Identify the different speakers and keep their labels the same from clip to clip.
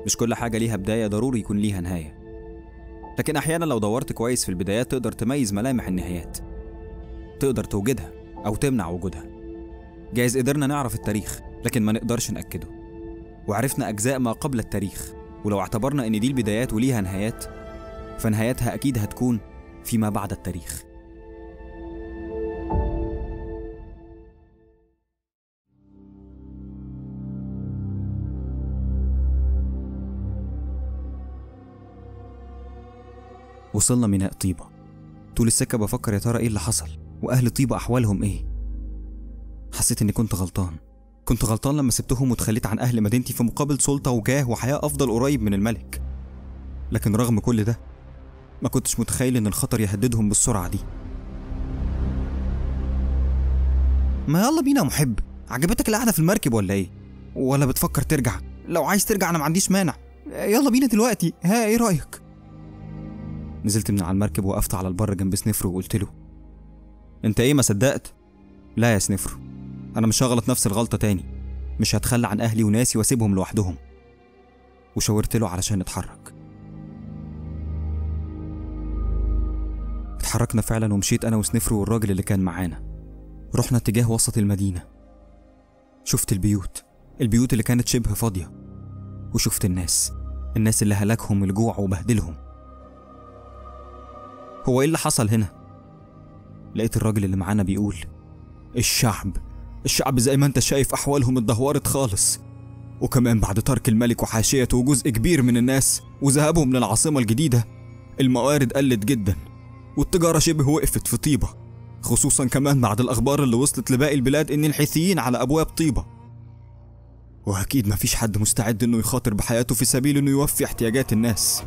Speaker 1: مش كل حاجة ليها بداية ضروري يكون ليها نهاية لكن أحيانا لو دورت كويس في البدايات تقدر تميز ملامح النهايات تقدر توجدها أو تمنع وجودها جايز قدرنا نعرف التاريخ لكن ما نقدرش نأكده وعرفنا أجزاء ما قبل التاريخ ولو اعتبرنا إن دي البدايات وليها نهايات فنهايتها أكيد هتكون فيما بعد التاريخ وصلنا ميناء طيبة طول السكة بفكر يا ترى ايه اللي حصل وأهل طيبة أحوالهم ايه حسيت إني كنت غلطان كنت غلطان لما سبتهم وتخليت عن أهل مدينتي في مقابل سلطة وجاه وحياة أفضل قريب من الملك لكن رغم كل ده ما كنتش متخيل إن الخطر يهددهم بالسرعة دي ما يلا بينا يا محب عجبتك القعدة في المركب ولا ايه ولا بتفكر ترجع لو عايز ترجع أنا ما عنديش مانع يلا بينا دلوقتي ها ايه رأيك نزلت من على المركب وقفت على البر جنب سنفرو وقلت له انت ايه ما صدقت لا يا سنفرو انا مش هغلط نفس الغلطه تاني مش هتخلى عن اهلي وناسي واسيبهم لوحدهم وشاورت له علشان نتحرك اتحركنا فعلا ومشيت انا وسنفرو والراجل اللي كان معانا رحنا اتجاه وسط المدينه شفت البيوت البيوت اللي كانت شبه فاضيه وشفت الناس الناس اللي هلكهم الجوع وبهدلهم هو ايه اللي حصل هنا لقيت الراجل اللي معانا بيقول الشعب الشعب زي ما انت شايف احوالهم اتدهورت خالص وكمان بعد ترك الملك وحاشيته وجزء كبير من الناس وذهابهم للعاصمة الجديدة الموارد قلت جدا والتجارة شبه وقفت في طيبة خصوصا كمان بعد الأخبار اللي وصلت لباقي البلاد إن الحيثيين على أبواب طيبة وأكيد مفيش حد مستعد إنه يخاطر بحياته في سبيل إنه يوفي احتياجات الناس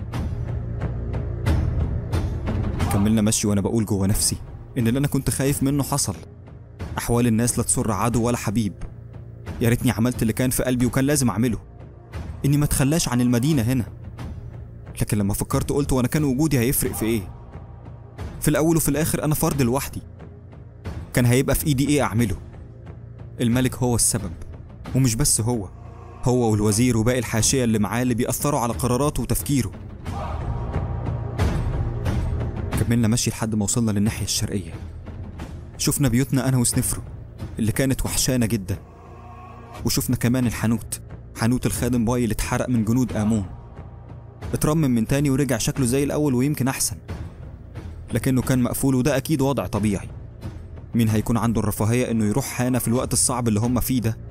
Speaker 1: كملنا مشي وانا بقول جوه نفسي ان اللي انا كنت خايف منه حصل احوال الناس لا تسر عدو ولا حبيب يا ريتني عملت اللي كان في قلبي وكان لازم اعمله اني ما اتخلاش عن المدينه هنا لكن لما فكرت قلت وانا كان وجودي هيفرق في ايه في الاول وفي الاخر انا فرد لوحدي كان هيبقى في ايدي ايه اعمله الملك هو السبب ومش بس هو هو والوزير وباقي الحاشيه اللي معاه اللي بيأثروا على قراراته وتفكيره كملنا مشي لحد ما وصلنا للناحية الشرقية شفنا بيوتنا أنا وسنفرو اللي كانت وحشانة جدا وشفنا كمان الحانوت حانوت الخادم باي اللي اتحرق من جنود آمون اترمم من تاني ورجع شكله زي الأول ويمكن أحسن لكنه كان مقفول وده أكيد وضع طبيعي مين هيكون عنده الرفاهية إنه يروح حانة في الوقت الصعب اللي هم فيه ده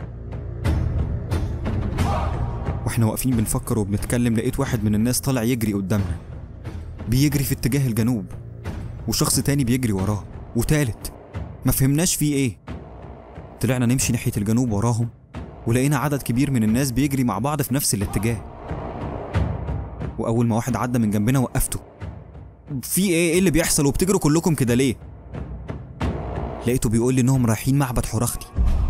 Speaker 1: واحنا واقفين بنفكر وبنتكلم لقيت واحد من الناس طالع يجري قدامنا بيجري في اتجاه الجنوب وشخص تاني بيجري وراه وتالت ما فهمناش فيه ايه طلعنا نمشي ناحية الجنوب وراهم ولقينا عدد كبير من الناس بيجري مع بعض في نفس الاتجاه وأول ما واحد عدى من جنبنا وقفته في ايه ايه اللي بيحصل وبتجروا كلكم كده ليه لقيته بيقول لي انهم رايحين معبد حرختي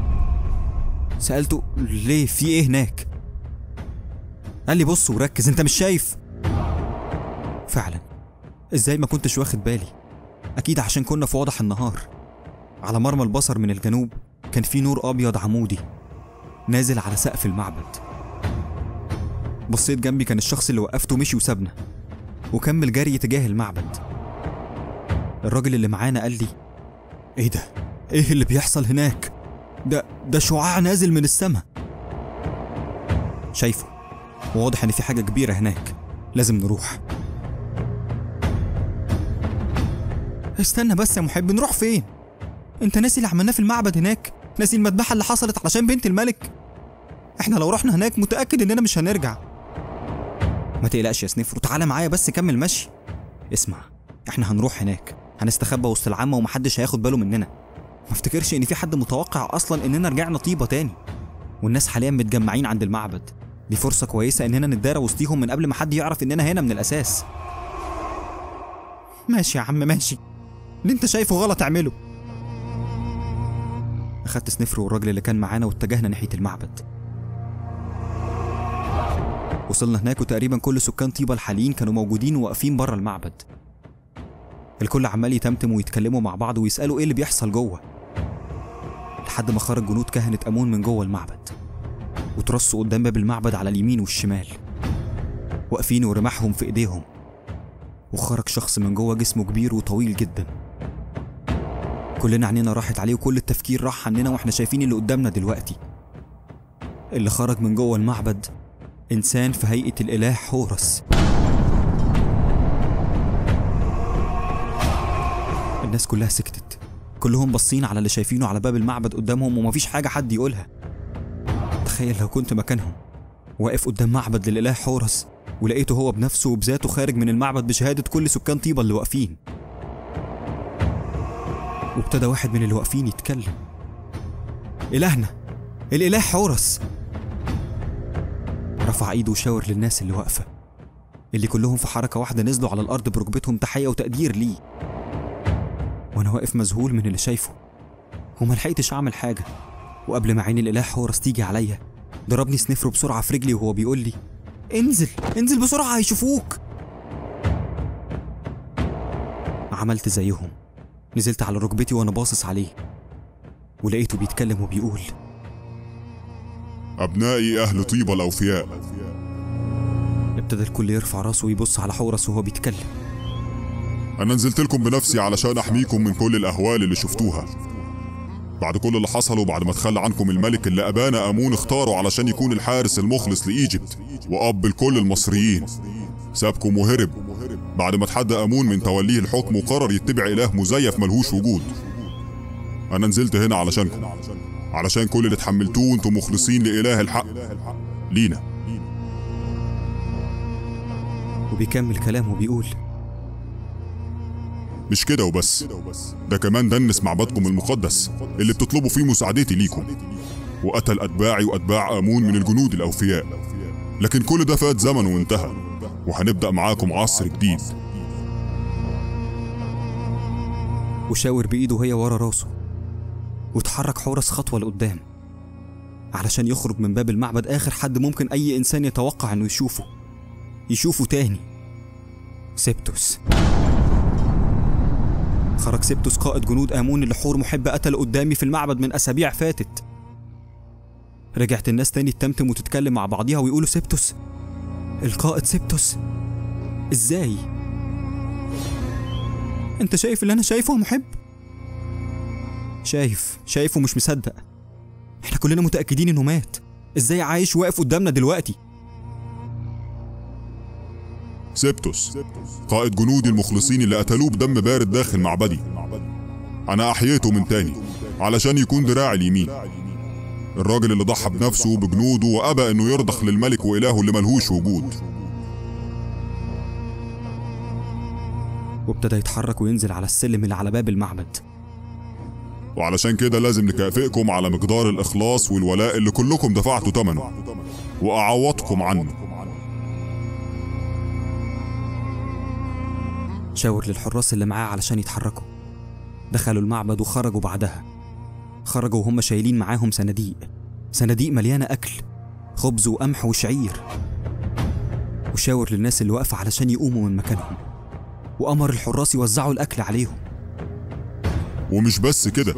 Speaker 1: سألته ليه في ايه هناك قال لي بص وركز انت مش شايف فعلا ازاي ما كنتش واخد بالي اكيد عشان كنا في وضح النهار على مرمى البصر من الجنوب كان في نور ابيض عمودي نازل على سقف المعبد بصيت جنبي كان الشخص اللي وقفته مشي وسابنا وكمل جري تجاه المعبد الراجل اللي معانا قال لي ايه ده ايه اللي بيحصل هناك ده ده شعاع نازل من السماء شايفه واضح ان في حاجه كبيره هناك لازم نروح استنى بس يا محب نروح فين انت ناسي اللي عملناه في المعبد هناك ناسي المذبحه اللي حصلت علشان بنت الملك احنا لو رحنا هناك متاكد اننا مش هنرجع ما تقلقش يا سنيفرو تعالى معايا بس كمل مشي اسمع احنا هنروح هناك هنستخبى وسط العامه ومحدش هياخد باله مننا ما افتكرش ان في حد متوقع اصلا اننا رجعنا طيبه تاني والناس حاليا متجمعين عند المعبد دي فرصه كويسه اننا نتدارى وسطيهم من قبل ما حد يعرف اننا هنا من الاساس ماشي يا عم ماشي اللي انت شايفه غلط اعمله اخدت سنفر والراجل اللي كان معانا واتجهنا ناحيه المعبد وصلنا هناك وتقريبا كل سكان طيبة الحاليين كانوا موجودين وواقفين بره المعبد الكل عمال يتمتم ويتكلموا مع بعض ويسألوا ايه اللي بيحصل جوه لحد ما خرج جنود كهنة أمون من جوه المعبد وترصوا قدام باب المعبد على اليمين والشمال واقفين ورماحهم في ايديهم وخرج شخص من جوه جسمه كبير وطويل جدا كلنا عينينا راحت عليه وكل التفكير راح عننا واحنا شايفين اللي قدامنا دلوقتي اللي خرج من جوه المعبد انسان في هيئه الاله حورس الناس كلها سكتت كلهم باصين على اللي شايفينه على باب المعبد قدامهم ومفيش حاجه حد يقولها تخيل لو كنت مكانهم واقف قدام معبد للاله حورس ولقيته هو بنفسه وبذاته خارج من المعبد بشهاده كل سكان طيبه اللي واقفين وابتدى واحد من اللي واقفين يتكلم إلهنا الإله حورس رفع ايده وشاور للناس اللي واقفة اللي كلهم في حركة واحدة نزلوا على الأرض بركبتهم تحية وتقدير ليه وأنا واقف مذهول من اللي شايفه وما لحقتش أعمل حاجة وقبل ما عين الإله حورس تيجي عليا ضربني سنفره بسرعة في رجلي وهو بيقول لي انزل انزل بسرعة هيشوفوك عملت زيهم نزلت على ركبتي وانا باصص عليه ولقيته بيتكلم وبيقول
Speaker 2: أبنائي أهل طيبة الأوفياء
Speaker 1: ابتدى الكل يرفع راسه ويبص على حورس وهو بيتكلم
Speaker 2: أنا نزلت لكم بنفسي علشان أحميكم من كل الأهوال اللي شفتوها بعد كل اللي حصل وبعد ما تخلى عنكم الملك اللي أبانا أمون اختاره علشان يكون الحارس المخلص لإيجيبت وأب لكل المصريين سابكم وهرب بعد ما اتحدى أمون من توليه الحكم وقرر يتبع إله مزيف ملهوش وجود أنا نزلت هنا علشانكم علشان كل اللي اتحملتوه وانتم مخلصين لإله الحق لينا
Speaker 1: وبيكمل كلامه وبيقول
Speaker 2: مش كده وبس ده كمان دنس معبدكم المقدس اللي بتطلبوا فيه مساعدتي ليكم وقتل أتباعي وأتباع آمون من الجنود الأوفياء لكن كل ده فات زمن وانتهى وهنبدأ معاكم عصر جديد
Speaker 1: وشاور بإيده وهي ورا راسه واتحرك حورس خطوة لقدام علشان يخرج من باب المعبد آخر حد ممكن أي إنسان يتوقع إنه يشوفه يشوفه تاني سيبتوس خرج سيبتوس قائد جنود آمون اللي حور محب قتل قدامي في المعبد من أسابيع فاتت رجعت الناس تاني تتمتم وتتكلم مع بعضيها ويقولوا سيبتوس القائد سيبتوس ازاي انت شايف اللي انا شايفه يا محب شايف شايف ومش مصدق احنا كلنا متأكدين انه مات ازاي عايش واقف قدامنا دلوقتي
Speaker 2: سيبتوس قائد جنودي المخلصين اللي قتلوه بدم بارد داخل معبدي أنا أحييته من تاني علشان يكون دراعي اليمين الراجل اللي ضحى بنفسه وبجنوده وأبى إنه يرضخ للملك وإلهه اللي ملهوش وجود
Speaker 1: وابتدى يتحرك وينزل على السلم اللي على باب المعبد
Speaker 2: وعلشان كده لازم نكافئكم على مقدار الإخلاص والولاء اللي كلكم دفعتوا ثمنه وأعوضكم عنه
Speaker 1: شاور للحراس اللي معاه علشان يتحركوا دخلوا المعبد وخرجوا بعدها خرجوا وهم شايلين معاهم صناديق صناديق مليانة أكل خبز وقمح وشعير وشاور للناس اللي واقفة علشان يقوموا من مكانهم وأمر الحراس يوزعوا الأكل عليهم
Speaker 2: ومش بس كده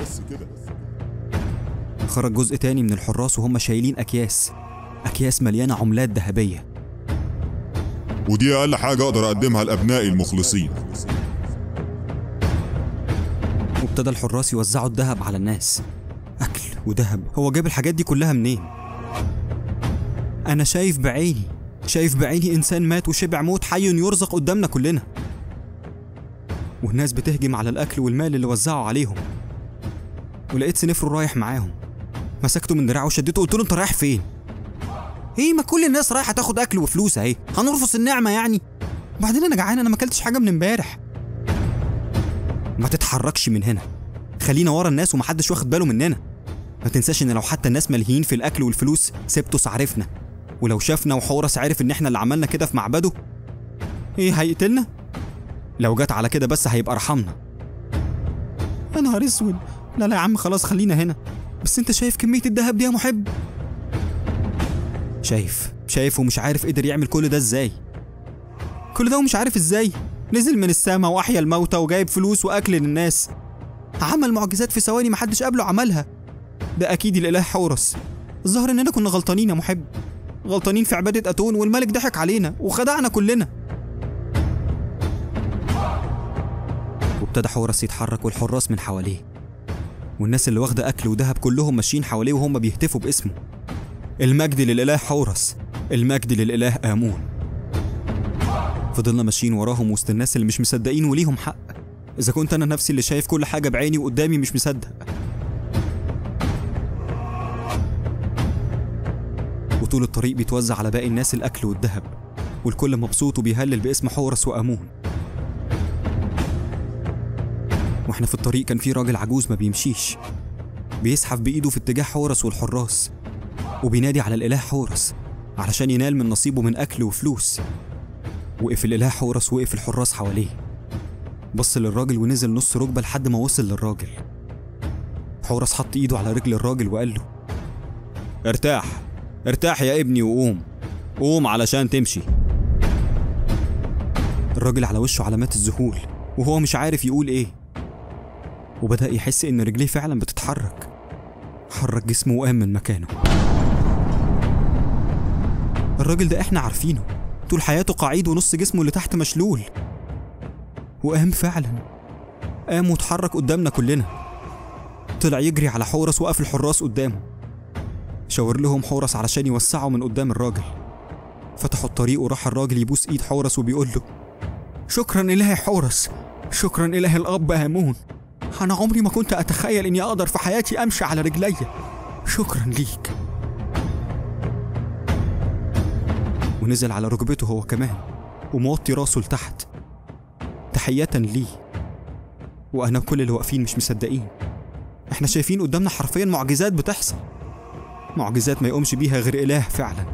Speaker 1: خرج جزء تاني من الحراس وهم شايلين أكياس أكياس مليانة عملات ذهبية
Speaker 2: ودي أقل حاجة أقدر أقدمها لأبنائي المخلصين
Speaker 1: وابتدى الحراس يوزعوا الذهب على الناس أكل وذهب هو جاب الحاجات دي كلها منين؟ أنا شايف بعيني شايف بعيني إنسان مات وشبع موت حي يرزق قدامنا كلنا والناس بتهجم على الأكل والمال اللي وزعوا عليهم ولقيت سنفرو رايح معاهم مسكته من دراعه وشدته قلت له أنت رايح فين؟ ايه ما كل الناس رايحه تاخد اكل وفلوس اهي هنرفض النعمه يعني وبعدين انا جعان انا ما اكلتش حاجه من امبارح ما تتحركش من هنا خلينا ورا الناس ومحدش واخد باله مننا ما تنساش ان لو حتى الناس ملهيين في الاكل والفلوس سيبتوس عرفنا ولو شافنا وحورس عرف ان احنا اللي عملنا كده في معبده ايه هيقتلنا لو جت على كده بس هيبقى رحمنا يا نهار اسود لا لا يا عم خلاص خلينا هنا بس انت شايف كميه الذهب دي يا محب شايف شايف ومش عارف قدر يعمل كل ده ازاي كل ده ومش عارف ازاي نزل من السما واحيا الموتى وجايب فلوس واكل للناس عمل معجزات في ثواني محدش قبله عملها ده اكيد الاله حورس الظاهر اننا كنا غلطانين يا محب غلطانين في عبادة أتون والملك ضحك علينا وخدعنا كلنا وابتدى حورس يتحرك والحراس من حواليه والناس اللي واخدة أكل وذهب كلهم ماشيين حواليه وهم بيهتفوا باسمه المجد للإله حورس المجد للإله آمون فضلنا ماشيين وراهم وسط الناس اللي مش مصدقين وليهم حق إذا كنت أنا نفسي اللي شايف كل حاجة بعيني وقدامي مش مصدق وطول الطريق بيتوزع على باقي الناس الأكل والذهب والكل مبسوط وبيهلل باسم حورس وأمون واحنا في الطريق كان في راجل عجوز ما بيمشيش بيزحف بإيده في اتجاه حورس والحراس وبينادي على الإله حورس علشان ينال من نصيبه من أكل وفلوس وقف الإله حورس وقف الحراس حواليه بص للراجل ونزل نص ركبة لحد ما وصل للراجل حورس حط إيده على رجل الراجل وقال له ارتاح ارتاح يا ابني وقوم قوم علشان تمشي الراجل على وشه علامات الذهول وهو مش عارف يقول ايه وبدأ يحس إن رجليه فعلا بتتحرك حرك جسمه وقام من مكانه الراجل ده احنا عارفينه طول حياته قعيد ونص جسمه اللي تحت مشلول وقام فعلا قام واتحرك قدامنا كلنا طلع يجري على حورس وقف الحراس قدامه شاور لهم حورس علشان يوسعوا من قدام الراجل فتحوا الطريق وراح الراجل يبوس ايد حورس وبيقول له شكرا إلهي حورس شكرا إله الأب آمون أنا عمري ما كنت أتخيل إني أقدر في حياتي أمشي على رجلي شكرا ليك ونزل على ركبته هو كمان وموطي راسه لتحت تحية ليه وأنا وكل اللي واقفين مش مصدقين احنا شايفين قدامنا حرفيا معجزات بتحصل معجزات ما يقومش بيها غير إله فعلا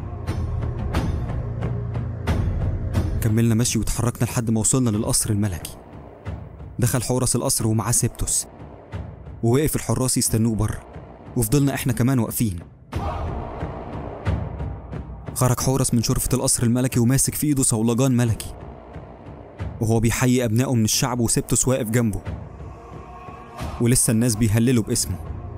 Speaker 1: كملنا مشي وتحركنا لحد ما وصلنا للقصر الملكي دخل حورس القصر ومعاه سيبتوس ووقف الحراس يستنوه بره وفضلنا احنا كمان واقفين خرج حورس من شرفة القصر الملكي وماسك في ايده صولجان ملكي وهو بيحيي أبنائه من الشعب وسيبتوس واقف جنبه ولسه الناس بيهللوا باسمه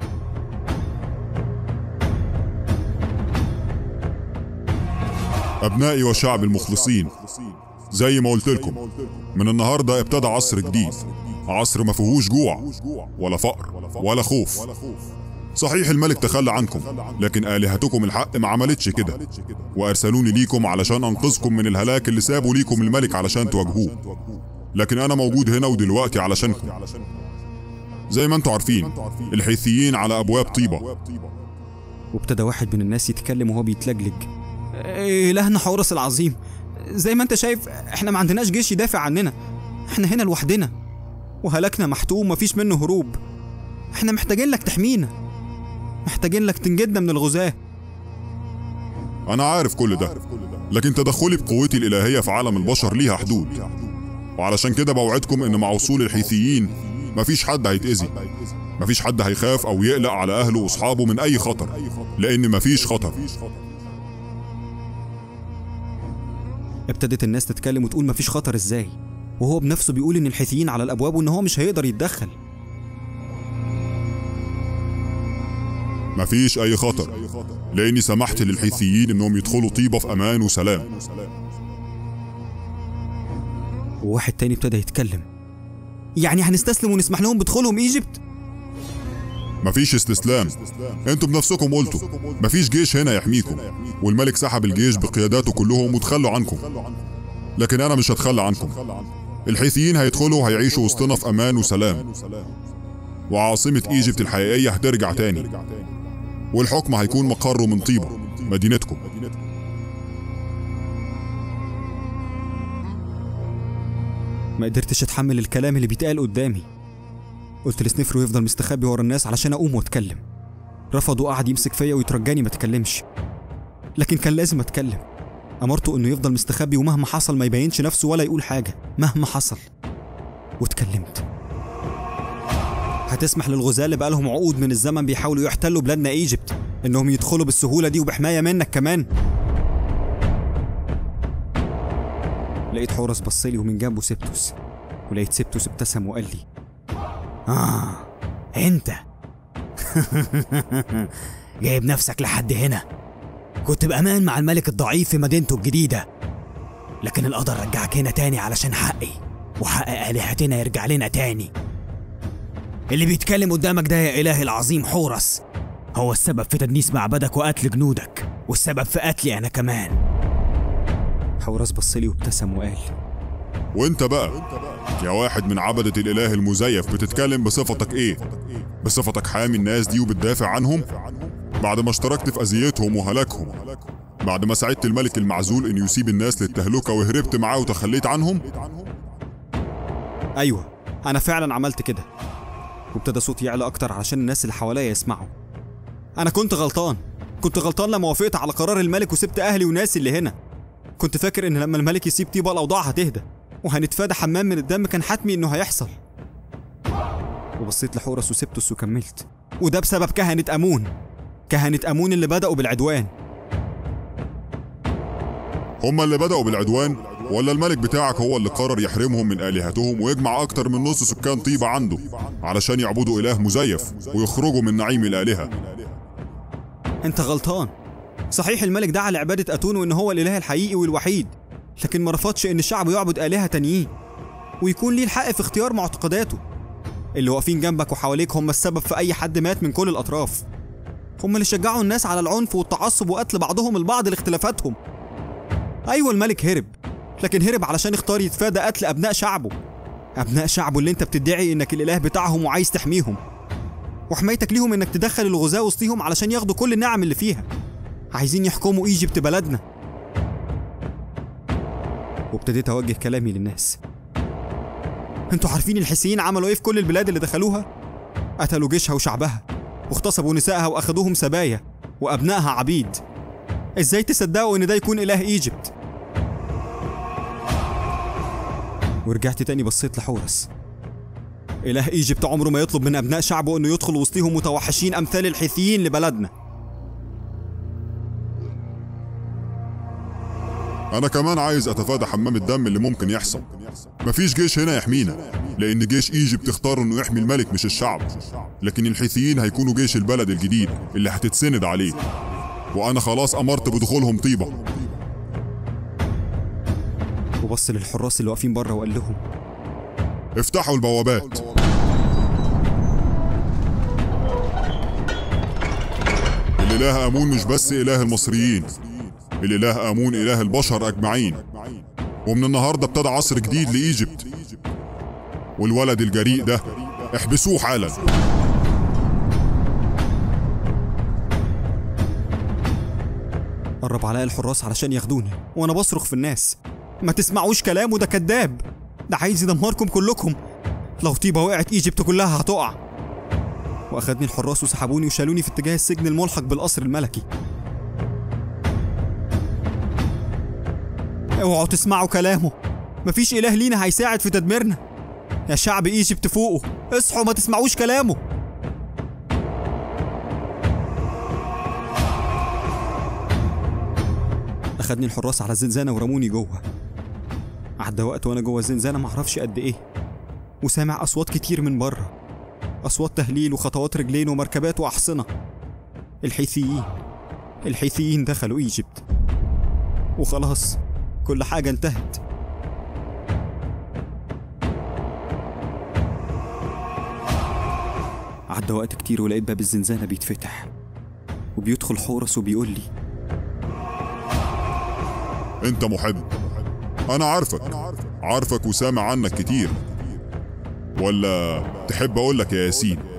Speaker 2: أبنائي وشعب المخلصين زي ما قلت لكم من النهاردة ابتدى عصر جديد عصر ما فيهوش جوع ولا فقر ولا خوف صحيح الملك تخلى عنكم لكن آلهتكم الحق ما عملتش كده وأرسلوني ليكم علشان أنقذكم من الهلاك اللي سابوا ليكم الملك علشان تواجهوه لكن أنا موجود هنا ودلوقتي علشانكم زي ما انتوا عارفين الحيثيين على أبواب طيبة
Speaker 1: وابتدى واحد من الناس يتكلم وهو بيتلجلج إلهنا حورس العظيم زي ما انت شايف احنا ما عندناش جيش يدافع عننا احنا هنا لوحدنا وهلاكنا محتوم مفيش منه هروب احنا محتاجين لك تحمينا محتاجين لك تنجدنا من الغزاة
Speaker 2: أنا عارف كل ده لكن تدخلي بقوتي الإلهية في عالم البشر ليها حدود وعلشان كده بوعدكم إن مع وصول الحيثيين مفيش حد هيتأذي مفيش حد هيخاف أو يقلق على أهله وأصحابه من أي خطر لأن مفيش خطر
Speaker 1: ابتدت الناس تتكلم وتقول مفيش خطر ازاي وهو بنفسه بيقول ان الحيثيين على الابواب وان هو مش هيقدر يتدخل
Speaker 2: مفيش أي خطر لأني سمحت للحيثيين إنهم يدخلوا طيبة في أمان وسلام
Speaker 1: وواحد تاني ابتدى يتكلم يعني هنستسلم ونسمح لهم بدخولهم ايجيبت
Speaker 2: مفيش استسلام انتوا بنفسكم قلتوا مفيش جيش هنا يحميكم والملك سحب الجيش بقياداته كلهم وتخلوا عنكم لكن انا مش هتخلى عنكم الحيثيين هيدخلوا وهيعيشوا وسطنا في امان وسلام وعاصمة ايجيبت الحقيقية هترجع تاني والحكم هيكون مقره من طيبة مدينتكم
Speaker 1: ما قدرتش اتحمل الكلام اللي بيتقال قدامي قلت لسنفرو يفضل مستخبي ورا الناس علشان اقوم واتكلم رفض وقعد يمسك فيا ويترجاني ما اتكلمش لكن كان لازم اتكلم امرته انه يفضل مستخبي ومهما حصل ما يبينش نفسه ولا يقول حاجه مهما حصل واتكلمت هتسمح للغزاة اللي بقالهم عقود من الزمن بيحاولوا يحتلوا بلادنا ايجيبت انهم يدخلوا بالسهوله دي وبحمايه منك كمان لقيت حورس بصلي ومن جنبه سبتوس ولقيت سبتوس ابتسم وقال لي آه أنت جايب نفسك لحد هنا
Speaker 3: كنت بأمان مع الملك الضعيف في مدينته الجديدة لكن القدر رجعك هنا تاني علشان حقي وحق آلهتنا يرجع لنا تاني اللي بيتكلم قدامك ده يا إلهي العظيم حورس هو السبب في تدنيس معبدك وقتل جنودك والسبب في قتلي أنا كمان
Speaker 1: حورس بصلي وابتسم وقال
Speaker 2: وانت بقى يا واحد من عبدة الإله المزيف بتتكلم بصفتك إيه؟ بصفتك حامي الناس دي وبتدافع عنهم؟ بعد ما اشتركت في أذيتهم وهلاكهم بعد ما ساعدت الملك المعزول إنه يسيب الناس للتهلكة وهربت معاه وتخليت عنهم؟
Speaker 1: ايوه انا فعلا عملت كده وابتدى صوتي يعلى اكتر علشان الناس اللي حواليا يسمعوا انا كنت غلطان كنت غلطان لما وافقت على قرار الملك وسبت اهلي وناسي اللي هنا كنت فاكر ان لما الملك يسيب طيبه الاوضاع هتهدى وهنتفادى حمام من الدم كان حتمي انه هيحصل وبصيت لحورس وسبتس وكملت وده بسبب كهنة أمون كهنة أمون اللي بدأوا بالعدوان
Speaker 2: هما اللي بدأوا بالعدوان ولا الملك بتاعك هو اللي قرر يحرمهم من آلهتهم ويجمع أكتر من نص سكان طيبة عنده علشان يعبدوا إله مزيف ويخرجوا من نعيم الآلهة
Speaker 1: انت غلطان صحيح الملك دعا لعبادة أتون وإن هو الإله الحقيقي والوحيد لكن ما رفضش إن الشعب يعبد آلهة تانيين ويكون ليه الحق في اختيار معتقداته اللي واقفين جنبك وحواليك هم السبب في أي حد مات من كل الأطراف هم اللي شجعوا الناس على العنف والتعصب وقتل بعضهم البعض لاختلافاتهم أيوة الملك هرب لكن هرب علشان يختار يتفادى قتل أبناء شعبه أبناء شعبه اللي أنت بتدعي إنك الإله بتاعهم وعايز تحميهم وحمايتك ليهم إنك تدخل الغزاة وسطيهم علشان ياخدوا كل النعم اللي فيها عايزين يحكموا ايجيبت بلدنا وابتديت اوجه كلامي للناس انتوا عارفين الحيثيين عملوا ايه في كل البلاد اللي دخلوها قتلوا جيشها وشعبها واغتصبوا نسائها واخدوهم سبايا وابنائها عبيد ازاي تصدقوا ان ده يكون اله ايجيبت ورجعت تاني بصيت لحورس اله ايجيبت عمره ما يطلب من ابناء شعبه انه يدخل وسطيهم متوحشين امثال الحيثيين لبلدنا
Speaker 2: أنا كمان عايز أتفادى حمام الدم اللي ممكن يحصل مفيش جيش هنا يحمينا لأن جيش إيجيبت اختار إنه يحمي الملك مش الشعب لكن الحيثيين هيكونوا جيش البلد الجديد اللي هتتسند عليه وأنا خلاص أمرت بدخولهم طيبة
Speaker 1: وبص للحراس اللي واقفين بره وقال لهم
Speaker 2: افتحوا البوابات الإله آمون مش بس إله المصريين الإله آمون إله البشر أجمعين ومن النهاردة ابتدى عصر جديد لإيجيبت والولد الجريء ده احبسوه حالا
Speaker 1: قرب عليا الحراس علشان ياخدوني وانا بصرخ في الناس ما تسمعوش كلامه ده كذاب ده عايز يدمركم كلكم لو طيبة وقعت ايجيبت كلها هتقع واخدني الحراس وسحبوني وشالوني في اتجاه السجن الملحق بالقصر الملكي اوعوا تسمعوا كلامه مفيش اله لينا هيساعد في تدميرنا يا شعب ايجيبت فوقه اصحوا ما تسمعوش كلامه اخدني الحراس على الزنزانة ورموني جوه عدى وقت وانا جوه الزنزانة معرفش قد ايه وسامع اصوات كتير من بره اصوات تهليل وخطوات رجلين ومركبات واحصنة الحيثيين الحيثيين دخلوا ايجيبت وخلاص كل حاجة انتهت عدى وقت كتير ولقيت باب الزنزانة بيتفتح وبيدخل حورس وبيقول لي
Speaker 2: انت محب انا عارفك عارفك وسامع عنك كتير ولا تحب اقولك يا ياسين